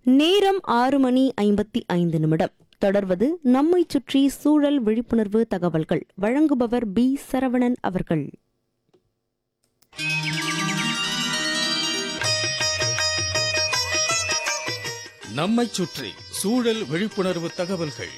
நேரம் ஆறு மணி ஐம்பத்தி ஐந்து நிமிடம் தொடர்வது நம்மை சுற்றி சூழல் விழிப்புணர்வு தகவல்கள் வழங்குபவர் பி சரவணன் அவர்கள் நம்மைச் சுற்றி சூழல் விழிப்புணர்வு தகவல்கள்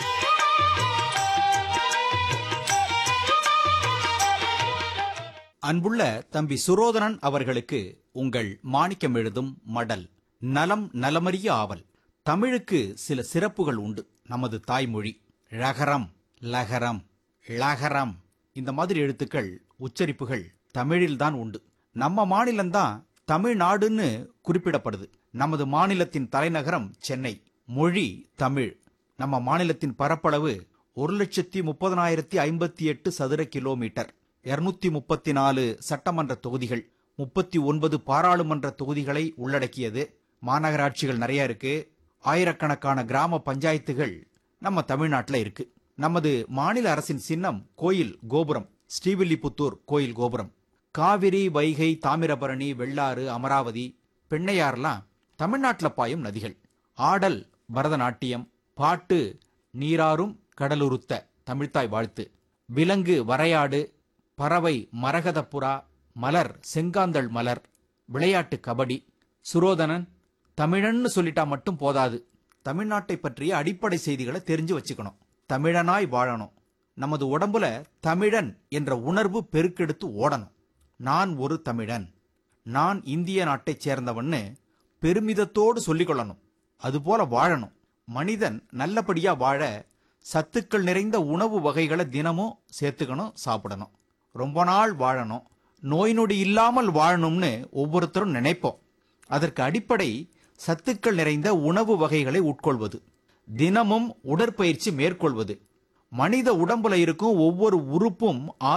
அன்புள்ள தம்பி சுரோதனன் அவர்களுக்கு உங்கள் மாணிக்கம் எழுதும் மடல் நலம் நலமறிய ஆவல் தமிழுக்கு சில சிறப்புகள் உண்டு நமது தாய்மொழி ழகரம் லகரம் ழகரம் இந்த மாதிரி எழுத்துக்கள் உச்சரிப்புகள் தமிழில்தான் உண்டு நம்ம மாநிலம்தான் தமிழ்நாடுன்னு குறிப்பிடப்படுது நமது மாநிலத்தின் தலைநகரம் சென்னை மொழி தமிழ் நம்ம மாநிலத்தின் பரப்பளவு ஒரு லட்சத்தி முப்பதனாயிரத்தி ஐம்பத்தி எட்டு சதுர கிலோமீட்டர் இருநூத்தி முப்பத்தி நாலு சட்டமன்ற தொகுதிகள் முப்பத்தி ஒன்பது பாராளுமன்ற தொகுதிகளை உள்ளடக்கியது மாநகராட்சிகள் நிறைய இருக்கு ஆயிரக்கணக்கான கிராம பஞ்சாயத்துகள் நம்ம தமிழ்நாட்டில் இருக்கு நமது மாநில அரசின் சின்னம் கோயில் கோபுரம் ஸ்ரீவில்லிபுத்தூர் கோயில் கோபுரம் காவிரி வைகை தாமிரபரணி வெள்ளாறு அமராவதி பெண்ணையாறுலாம் தமிழ்நாட்டில் பாயும் நதிகள் ஆடல் பரதநாட்டியம் பாட்டு நீராறும் கடலுருத்த தமிழ்த்தாய் வாழ்த்து விலங்கு வரையாடு பறவை மரகதப்புறா மலர் செங்காந்தள் மலர் விளையாட்டு கபடி சுரோதனன் தமிழன்னு சொல்லிட்டா மட்டும் போதாது தமிழ்நாட்டை பற்றிய அடிப்படை செய்திகளை தெரிஞ்சு வச்சுக்கணும் தமிழனாய் வாழணும் நமது உடம்புல தமிழன் என்ற உணர்வு பெருக்கெடுத்து ஓடணும் நான் ஒரு தமிழன் நான் இந்திய நாட்டைச் சேர்ந்தவன்னு பெருமிதத்தோடு சொல்லிக்கொள்ளணும் அதுபோல வாழணும் மனிதன் நல்லபடியா வாழ சத்துக்கள் நிறைந்த உணவு வகைகளை தினமும் சேர்த்துக்கணும் சாப்பிடணும் ரொம்ப நாள் வாழணும் நோய் நொடி இல்லாமல் வாழணும்னு ஒவ்வொருத்தரும் நினைப்போம் அதற்கு அடிப்படை சத்துக்கள் நிறைந்த உணவு வகைகளை உட்கொள்வது தினமும் உடற்பயிற்சி மேற்கொள்வது மனித உடம்புல இருக்கும் ஒவ்வொரு உறுப்பும்